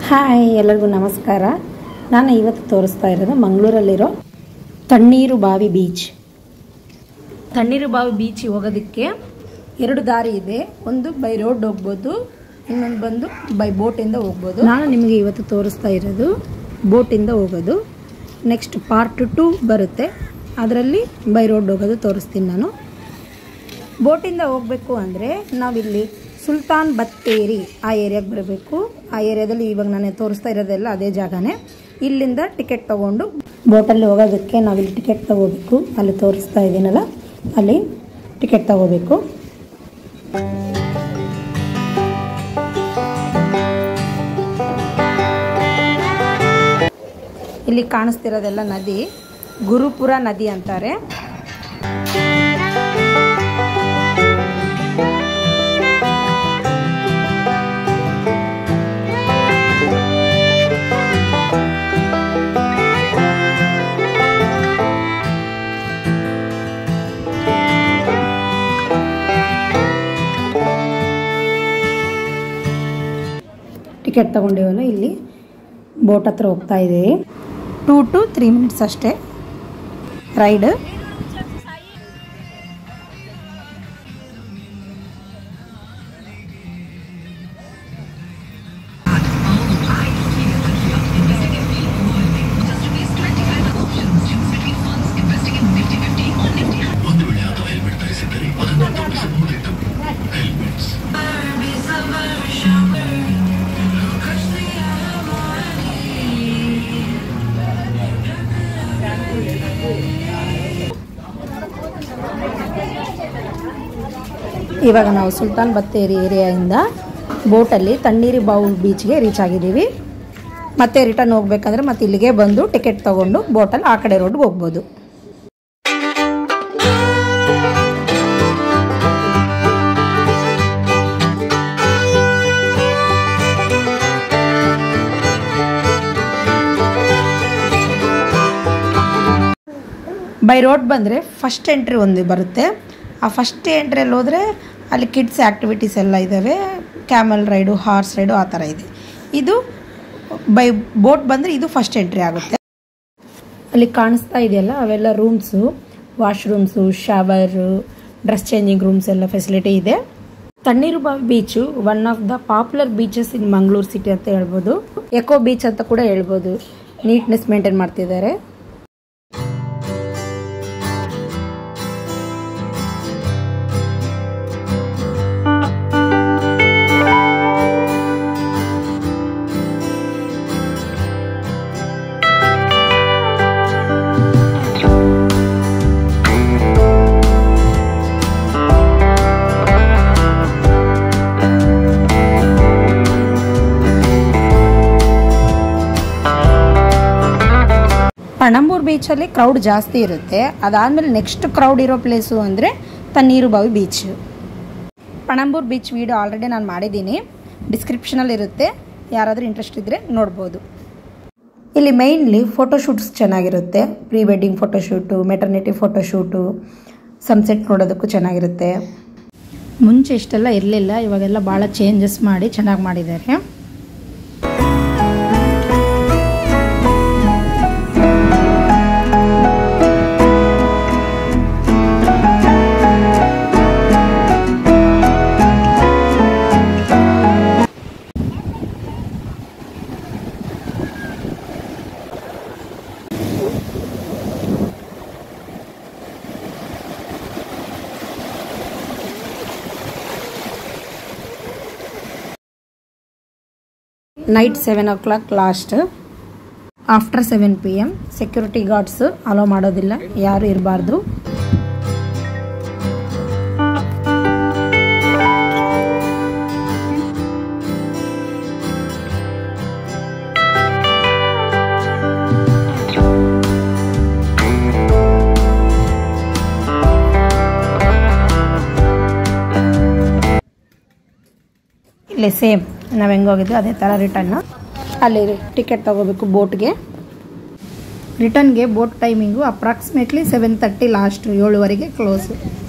hi ಎಲ್ಲರಿಗೂ ನಮಸ್ಕಾರ ನಾನು ಇವತ್ತು ತೋರಿಸ್ತಾ ಇರೋದು ಮಂಗಳೂರಲ್ಲಿರೋ ತಣ್ಣೀರು ಬಾವಿ ಬೀಚ್ ತಣ್ಣೀರು ಬಾವಿ ಬೀಚ್ ಹೋಗೋದಕ್ಕೆ ಎರಡು ದಾರಿ ಇದೆ ಒಂದು ಬೈ ರೋಡ್ ಹೋಗ್ಬೋದು ಇನ್ನೊಂದು ಬಂದು ಬೈ ಬೋಟಿಂದ ಹೋಗ್ಬೋದು ನಾನು ನಿಮಗೆ ಇವತ್ತು ತೋರಿಸ್ತಾ ಇರೋದು ಬೋಟಿಂದ ಹೋಗೋದು ನೆಕ್ಸ್ಟ್ ಪಾರ್ಟ್ ಟು ಬರುತ್ತೆ ಅದರಲ್ಲಿ ಬೈ ರೋಡ್ ಹೋಗೋದು ತೋರಿಸ್ತೀನಿ ನಾನು ಬೋಟಿಂದ ಹೋಗಬೇಕು ಅಂದರೆ ನಾವಿಲ್ಲಿ ಸುಲ್ತಾನ್ ಬತ್ತೇರಿ ಆ ಏರಿಯಾಗೆ ಬರಬೇಕು ಆ ಏರಿಯಾದಲ್ಲಿ ಇವಾಗ ನಾನು ತೋರಿಸ್ತಾ ಇರೋದೆಲ್ಲ ಅದೇ ಜಾಗನೇ ಇಲ್ಲಿಂದ ಟಿಕೆಟ್ ತೊಗೊಂಡು ಬೋಟಲ್ಲಿ ಹೋಗೋದಕ್ಕೆ ನಾವಿಲ್ಲಿ ಟಿಕೆಟ್ ತೊಗೋಬೇಕು ಅಲ್ಲಿ ತೋರಿಸ್ತಾ ಇದ್ದೀನಲ್ಲ ಅಲ್ಲಿ ಟಿಕೆಟ್ ತೊಗೋಬೇಕು ಇಲ್ಲಿ ಕಾಣಿಸ್ತಿರೋದೆಲ್ಲ ನದಿ ಗುರುಪುರ ನದಿ ಅಂತಾರೆ ಟಿಕೆಟ್ ತಗೊಂಡಿವಲ್ಲ ಇಲ್ಲಿ ಬೋಟ್ ಹತ್ರ ಹೋಗ್ತಾ ಇದ್ದೀವಿ ಟೂ ಟು ತ್ರೀ ಮಿನಿಟ್ಸ್ ಅಷ್ಟೇ ರೈಡ್ ಒಂದು ವೇಳೆ ಆತ ಹೆಲ್ಮೆಟ್ ಧರಿಸಿದ್ದರೆ ಅದನ್ನು ತಪ್ಪಿಸಬಹುದಿತ್ತು ಹೆಲ್ಮೆಟ್ಸ್ ಇವಾಗ ನಾವು ಸುಲ್ತಾನ್ ಬತ್ತೇರಿ ಏರಿಯಾಯಿಂದ ಬೋಟಲ್ಲಿ ತಣ್ಣೀರಿ ಬಾವು ಬೀಚ್ಗೆ ರೀಚ್ ಆಗಿದ್ದೀವಿ ಮತ್ತೆ ರಿಟರ್ನ್ ಹೋಗ್ಬೇಕಂದ್ರೆ ಮತ್ತೆ ಇಲ್ಲಿಗೆ ಬಂದು ಟಿಕೆಟ್ ತೊಗೊಂಡು ಬೋಟಲ್ಲಿ ಆ ಕಡೆ ರೋಡ್ಗೆ ಹೋಗ್ಬೋದು ಬೈ ರೋಡ್ ಬಂದರೆ ಫಸ್ಟ್ ಎಂಟ್ರಿ ಒಂದು ಬರುತ್ತೆ ಆ ಫಸ್ಟ್ ಎಂಟ್ರಿಯಲ್ಲಿ ಹೋದರೆ ಅಲ್ಲಿ ಕಿಡ್ಸ್ ಆ್ಯಕ್ಟಿವಿಟೀಸ್ ಎಲ್ಲ ಇದ್ದಾವೆ ಕ್ಯಾಮಲ್ ರೈಡು ಹಾರ್ಸ್ ರೈಡು ಆ ಥರ ಇದೆ ಇದು ಬೈ ಬೋಟ್ ಬಂದರೆ ಇದು ಫಸ್ಟ್ ಎಂಟ್ರಿ ಆಗುತ್ತೆ ಅಲ್ಲಿ ಕಾಣಿಸ್ತಾ ಇದೆಯಲ್ಲ ಅವೆಲ್ಲ rooms washrooms shower dress changing rooms ಎಲ್ಲ ಫೆಸಿಲಿಟಿ ಇದೆ Tannirbhavi beach one of the popular beaches in Mangaluru city ಅಂತ ಹೇಳ್ಬೋದು ಎಕೋ ಬೀಚ್ ಅಂತ ಕೂಡ ಹೇಳ್ಬೋದು ನೀಟ್ನೆಸ್ ಮೇಂಟೈನ್ ಮಾಡ್ತಿದ್ದಾರೆ ಪಣಂಬೂರ್ ಬೀಚಲ್ಲಿ ಕ್ರೌಡ್ ಜಾಸ್ತಿ ಇರುತ್ತೆ ಅದಾದಮೇಲೆ ನೆಕ್ಸ್ಟ್ ಕ್ರೌಡ್ ಇರೋ ಪ್ಲೇಸು ಅಂದರೆ Tannirbhavi beach Panambur beach video already ನಾನು ಮಾಡಿದ್ದೀನಿ ಡಿಸ್ಕ್ರಿಪ್ಷನಲ್ಲಿ ಇರುತ್ತೆ ಯಾರಾದರೂ ಇಂಟ್ರೆಸ್ಟ್ ಇದ್ದರೆ ನೋಡ್ಬೋದು ಇಲ್ಲಿ ಮೈನ್ಲಿ ಫೋಟೋಶೂಟ್ಸ್ ಚೆನ್ನಾಗಿರುತ್ತೆ pre wedding photoshoot maternity photoshoot sunset ನೋಡೋದಕ್ಕೂ ಚೆನ್ನಾಗಿರುತ್ತೆ ಮುಂಚೆ ಇಷ್ಟೆಲ್ಲ ಇರಲಿಲ್ಲ ಇವಾಗೆಲ್ಲ ಭಾಳ ಚೇಂಜಸ್ ಮಾಡಿ ಚೆನ್ನಾಗಿ ಮಾಡಿದ್ದಾರೆ night seven o'clock last after seven P M security guards allow ಮಾಡೋದಿಲ್ಲ ಯಾರು ಇರಬಾರ್ದು ಇಲ್ಲಿ ಸೇಮ್ ನಾವು ಹೆಂಗೆ ಹೋಗಿದ್ವಿ ಅದೇ ಥರ ರಿಟರ್ನ್ ಅಲ್ಲಿ ಟಿಕೆಟ್ ತೊಗೋಬೇಕು ಬೋಟ್ಗೆ ರಿಟರ್ನ್ಗೆ boat timing approximately seven thirty last ಏಳುವರೆಗೆ ಕ್ಲೋಸು